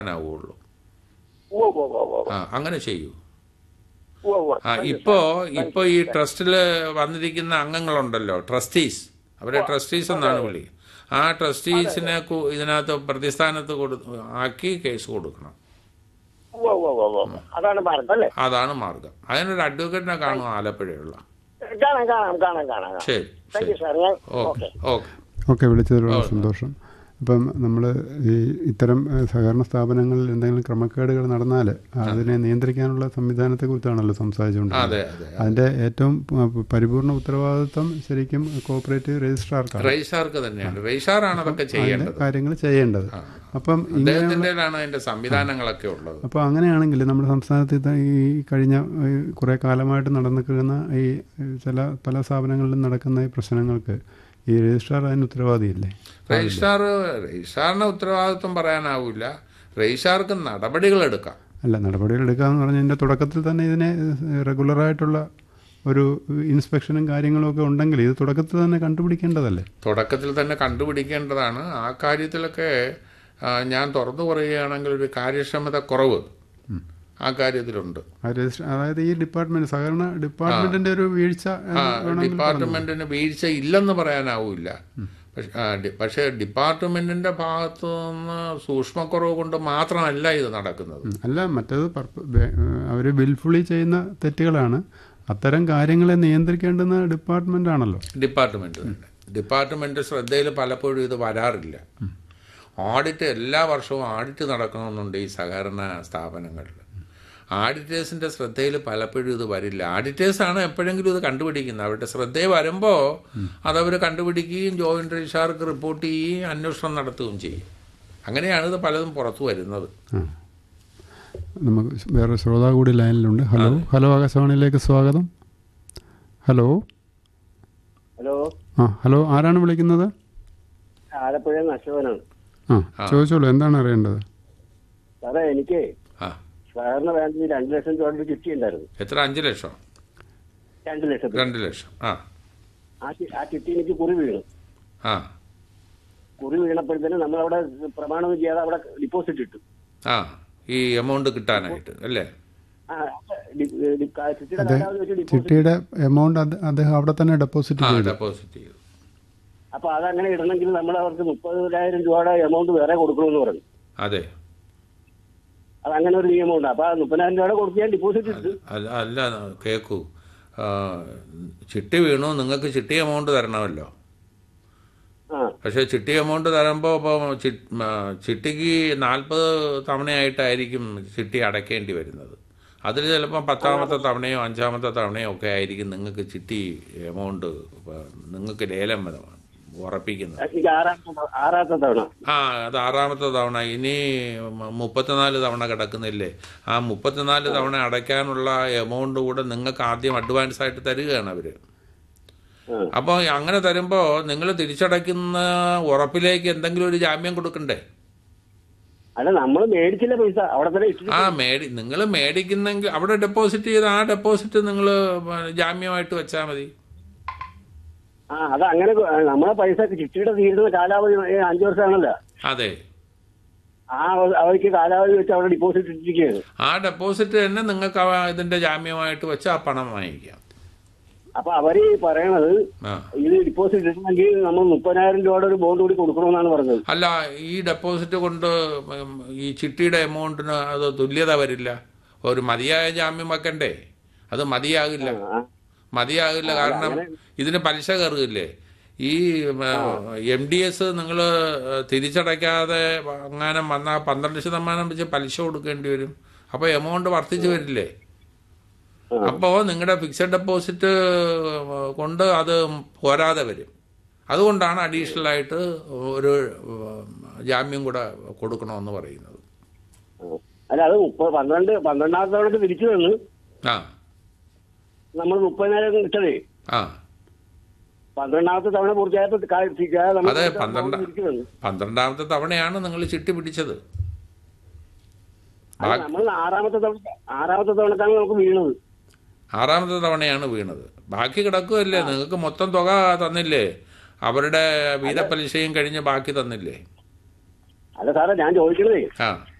ആവുള്ളൂ ഉവ്വ് ഉവ്വ് ഉവ്വ് ഉവ്വ് ആ അങ്ങനെ ചെയ്യൂ ഉവ്വ് ഉവ്വ്. ആ ഇപ്പോ ഇപ്പോ ഈ ട്രസ്റ്റിൽ വന്നിരിക്കുന്ന അംഗങ്ങളുണ്ടല്ലോ ട്രസ്റ്റീസ് അവരെ ട്രസ്റ്റീസ് എന്നാണ് വിളി ആ ട്രസ്റ്റീസിനെ കു- ഇതിനകത്ത് പ്രതിസ്ഥാനത്ത് കൊടു ആക്കി കേസ് കൊടുക്കണം ഉവ്വ് ഉവ്വ് ഉവ്വ് ഉവ്വ്. അതാണ് മാർഗം അല്ലേ അതാണ് മാർഗം അതിനൊരു അഡ്വക്കേറ്റിനെ കാണും ആലപ്പുഴയുള്ള കാണാം കാണാം കാണാം കാണാം ശരി താങ്ക് ശരി യു സാർ ഞാൻ ഓക്കെ ഓക്കെ ഓക്കെ വിളിച്ചതിൽ വളരെ സന്തോഷം അപ്പം നമ്മൾ ഈ ഇത്തരം ഏഹ്, സഹകരണ സ്ഥാപനങ്ങളിൽ എന്തെങ്കിലും ക്രമക്കേടുകൾ നടന്നാൽ അതിനെ നിയന്ത്രിക്കാനുള്ള സംവിധാനത്തെക്കുറിച്ചാണല്ലോ സംസാരിച്ചുകൊണ്ടിരുന്നത് അതെ അതെ അതിൻ്റെ ഏറ്റവും പ- പരിപൂർണ ഉത്തരവാദിത്വം ശരിക്കും കോപ്പറേറ്റീവ് രജിസ്ട്രാർക്കാണ് റെയ്സാർക്ക് തന്നെയാണ് റെയ്സാറാണ് അതൊക്കെ അതിൻ്റെ ചെയ്യേണ്ടത് കാര്യങ്ങൾ ചെയ്യേണ്ടത് അപ്പം ഇങ്ങനെ അദ്ദേഹത്തിൻ്റെതാണ് അതിന്റെ സംവിധാനങ്ങളൊക്കെ ഉള്ളത് അപ്പോൾ അങ്ങനെയാണെങ്കിൽ നമ്മുടെ സംസ്ഥാനത്ത് ഇത് ഈ കഴിഞ്ഞ ഈ കുറേ കാലമായിട്ട് നടന്നിരിക്കുന്ന ഈ ചില പല സ്ഥാപനങ്ങളിലും നടക്കുന്ന ഈ പ്രശ്നങ്ങൾക്ക് ഈ രജിസ്ട്രാർ അതിന് ഉത്തരവാദിയല്ലേ രജിസ്ട്രാർ രജിസ്ട്രാറിന് ഉത്തരവാദിത്വം പറയാനാവില്ല രജിസ്ട്രാർക്ക് നടപടികൾ എടുക്കാം അല്ല നടപടികൾ എടുക്കാന്ന് പറഞ്ഞതിൻ്റെ തുടക്കത്തിൽ തന്നെ ഇതിനെ റെഗുലറായിട്ടുള്ള ഒരു ഇൻസ്പെക്ഷനും കാര്യങ്ങളും ഒക്കെ ഉണ്ടെങ്കിൽ ഇത് തുടക്കത്തിൽ തന്നെ കണ്ടുപിടിക്കേണ്ടതല്ലേ തുടക്കത്തിൽ തന്നെ കണ്ടുപിടിക്കേണ്ടതാണ് ആ കാര്യത്തിലൊക്കെ ആ, ഞാൻ തുറന്നു പറയുകയാണെങ്കിൽ ഒരു കാര്യക്ഷമത കുറവ് ആ കാര്യത്തിലുണ്ട് ആ രജിസ്റ്റർ അതായത് ഈ ഡിപ്പാർട്ട്മെന്റ് സഹകരണ ഡിപ്പാർട്ട്മെന്റിന്റെ ഒരു വീഴ്ച എന്ന് ആ വേണമെങ്കിൽ ഡിപ്പാർട്ട്മെന്റിന് വീഴ്ച ഇല്ലെന്ന് പറയാനാവില്ല പക്ഷെ- ആ, ഡി- പക്ഷേ ഡിപ്പാർട്ട്മെന്റിന്റെ ഭാഗത്തു നിന്ന് സൂക്ഷ്മക്കുറവ് കൊണ്ട് മാത്രമല്ല ഇത് നടക്കുന്നത് അല്ല മറ്റേത് അവർ വിൽഫുള്ളി ചെയ്യുന്ന തെറ്റുകളാണ് അത്തരം കാര്യങ്ങളെ നിയന്ത്രിക്കേണ്ടുന്ന ഡിപ്പാർട്ട്മെന്റ് ആണല്ലോ ഡിപ്പാർട്ട്മെന്റ് തന്നെ ഡിപ്പാർട്ട്മെന്റ് ശ്രദ്ധയിൽ പലപ്പോഴും ഇത് വരാറില്ല ഓഡിറ്റ് എല്ലാ വർഷവും ഓഡിറ്റ് നടക്കണമെന്നുണ്ട് ഈ സഹകരണ സ്ഥാപനങ്ങളിൽ ആഡിറ്റേഴ്സിന്റെ ശ്രദ്ധയിൽ പലപ്പോഴും ഇത് വരില്ല ആഡിറ്റേഴ്സാണ് എപ്പോഴെങ്കിലും ഇത് കണ്ടുപിടിക്കുന്നത് അവരുടെ ശ്രദ്ധയിൽ വരുമ്പോൾ അതവർ കണ്ടുപിടിക്കുകയും ജോയിന്റ് രജിസ്ട്രാർക്ക് റിപ്പോർട്ട് ചെയ്യുകയും അന്വേഷണം നടത്തുകയും ചെയ്യും അങ്ങനെയാണ് ഇത് പലതും പുറത്തു വരുന്നത് ആ നമുക്ക് വേറെ ശ്രോതാ കൂടി ലൈനിലുണ്ട് ഹലോ ഹലോ ആകാശവാണിയിലേക്ക് സ്വാഗതം ഹലോ ഹലോ ആ ഹലോ ആരാണ് വിളിക്കുന്നത് ആലപ്പുഴ അശോകനാണ് ആ ചോദിച്ചോളൂ എന്താണ് അറിയേണ്ടത് സാറേ എനിക്ക് ആ സഹകരണ ബാങ്കിൽ രണ്ട് ലക്ഷം രൂപയുടെ ചിട്ടി ഉണ്ടായിരുന്നു എത്ര അഞ്ച് ലക്ഷം രണ്ട് ലക്ഷം രണ്ട് ലക്ഷം ആ ആ ചി- ആ ചിട്ടി എനിക്ക് കുറി വീണു ആ കുറി വീണപ്പോഴത്തേന് നമ്മളവിടെ പ്രമാണം ചെയ്യാതെ അവിടെ ഡിപ്പോസിറ്റ് ഇട്ടു ആ ഈ എമൗണ്ട് കിട്ടാനായിട്ട് അല്ലേ ആ അപ്പൊ ഡി- ഡി- കാ- ചിട്ടിയുടെ കാലാവധി വെച്ച് ഡിപ്പോസിറ്റ് ചിട്ടിയുടെ എമൗണ്ട് അദ്ദേഹം അവിടെ തന്നെ ഡെപ്പോസിറ്റ് ആ ചെയ്തു ഡെപ്പോസിറ്റ് ചെയ്തു അപ്പൊ അതങ്ങനെ ഇടണമെങ്കിൽ നമ്മൾ അവർക്ക് മുപ്പതിനായിരം രൂപയുടെ എമൗണ്ട് വേറെ കൊടുക്കണമെന്ന് പറഞ്ഞു അതെ അത് അങ്ങനെ ഒരു നിയമമുണ്ട് അപ്പൊ ആ മുപ്പതിനായിരം രൂപയുടെ കൊടുത്ത് ഞാൻ ഡിപ്പോസിറ്റ് ഇട്ടു അല്ല അല്ല കേക്കൂ ആ, ചിട്ടി വീണു നിങ്ങൾക്ക് ചിട്ടി എമൗണ്ട് തരണമല്ലോ ആ പക്ഷേ ചിട്ടി എമൗണ്ട് തരുമ്പോൾ ഇപ്പോൾ ചിട്ടിക്ക് നാൽപ്പത് തവണയായിട്ടായിരിക്കും ചിട്ടി അടയ്ക്കേണ്ടി വരുന്നത് അതിൽ ചിലപ്പോൾ പത്താമത്തെ തവണയോ അഞ്ചാമത്തെ തവണയോ ഒക്കെ ആയിരിക്കും നിങ്ങൾക്ക് ചിട്ടി എമൗണ്ട് നിങ്ങൾക്ക് ലേലം ഉറപ്പിക്കുന്നത് എനിക്ക് ആറാമത്തെ തവണ- ആറാമത്തെ തവണ ആ അത് ആറാമത്തെ തവണ ഇനി മ- മുപ്പത്തിനാല് തവണ കിടക്കുന്നില്ലേ ആ മുപ്പത്തിനാല് തവണ അടയ്ക്കാനുള്ള എമൗണ്ട് കൂടെ നിങ്ങൾക്ക് ആദ്യം അഡ്വാൻസ് ആയിട്ട് തരികയാണ് അവര് ആ. അപ്പോൾ അങ്ങനെ തരുമ്പോൾ നിങ്ങൾ തിരിച്ചടയ്ക്കുന്ന ഉറപ്പിലേക്ക് എന്തെങ്കിലും ഒരു ജാമ്യം കൊടുക്കണ്ടേ അല്ല നമ്മൾ മേടിച്ചില്ല പൈസ അവിടെ തന്നെ ഇട്ടിട്ട് ആ മേടി നിങ്ങൾ മേടിക്കുന്നെങ്കിൽ അവിടെ ഡെപ്പോസിറ്റ് ചെയ്ത് ആ ഡെപ്പോസിറ്റ് നിങ്ങൾ ജാമ്യമായിട്ട് വെച്ചാൽ മതി ആ അത് അങ്ങനെ കൊ- നമ്മളെ പൈസ ചിട്ടിയുടെ തീരുന്ന കാലാവധി ഏ, അഞ്ച് വർഷമാണല്ലോ അതെ ആ അവ- അവർക്ക് കാലാവധി വെച്ച് അവിടെ ഡിപ്പോസിറ്റ് ഇട്ടിരിക്കുകയാണ് ആ ഡെപ്പോസിറ്റ് തന്നെ നിങ്ങൾക്ക് ആ ഇതിന്റെ ജാമ്യമായിട്ട് വെച്ച് ആ പണം വാങ്ങിക്കാം അപ്പൊ അവര് പറയണത് ആ ഇത് ഡിപ്പോസിറ്റ് ഇടണമെങ്കിൽ നമ്മൾ മുപ്പതിനായിരം രൂപയുടെ ഒരു ബോണ്ട് കൂടി കൊടുക്കണമെന്നാണ് പറഞ്ഞത് അല്ല ഈ ഡെപ്പോസിറ്റ് കൊണ്ട് ഉം, ഈ ചിട്ടിയുടെ എമൗണ്ടിന് അത് തുല്യത വരില്ല ഒരു മതിയായ ജാമ്യം വെക്കണ്ടേ അത് മതിയാകില്ല ആ, മതിയാകില്ല കാരണം ഇതിന് പലിശ കയറുകയില്ലേ ഈ എം ഡി എസ് നിങ്ങൾ തിരിച്ചടയ്ക്കാതെ അങ്ങനെ വന്നാൽ പന്ത്രണ്ട് ശതമാനം വെച്ച് പലിശ കൊടുക്കേണ്ടി വരും അപ്പോൾ എമൗണ്ട് വർദ്ധിച്ചു വരില്ലേ അപ്പോൾ നിങ്ങളുടെ ഫിക്സഡ് ഡെപ്പോസിറ്റ് കൊണ്ട് അത് പോരാതെ വരും അതുകൊണ്ടാണ് അഡീഷണൽ ആയിട്ട് ഒരു ഉം, ജാമ്യം കൂടെ കൊടുക്കണമെന്ന് പറയുന്നത് ആ. അല്ല അത് മുപ്പത് പന്ത്രണ്ട് പന്ത്രണ്ടാമത്തെ തവണക്ക് തിരിച്ചു തന്നു ആ നമ്മൾ മുപ്പതിനായിരം കിട്ടതേ ആ പന്ത്രണ്ടാമത്തെ തവണ പൂർത്തിയായപ്പോ കാ- തിരിക്കാതെ നമ്മൾ അതെ കൊടുത്ത പന്ത്രണ്ട് amount തിരിച്ചു തന്നു പന്ത്രണ്ടാമത്തെ തവണയാണ് നിങ്ങൾ ചിട്ടി പിടിച്ചത് അത് നമ്മൾ ആറാമത്തെ തവണ ആറാമത്തെ തവണക്കാണ് നമുക്ക് വീണത് ആറാമത്തെ തവണയാണ് വീണത് ബാക്കി കിടക്കുകയല്ലേ നിങ്ങൾക്ക് മൊത്തം തുക തന്നില്ലേ അവരുടെ വീതപ്പലിശയും കഴിഞ്ഞ് ബാക്കി തന്നില്ലേ അല്ല സാറേ ഞാൻ ചോദിക്കണതേ ആ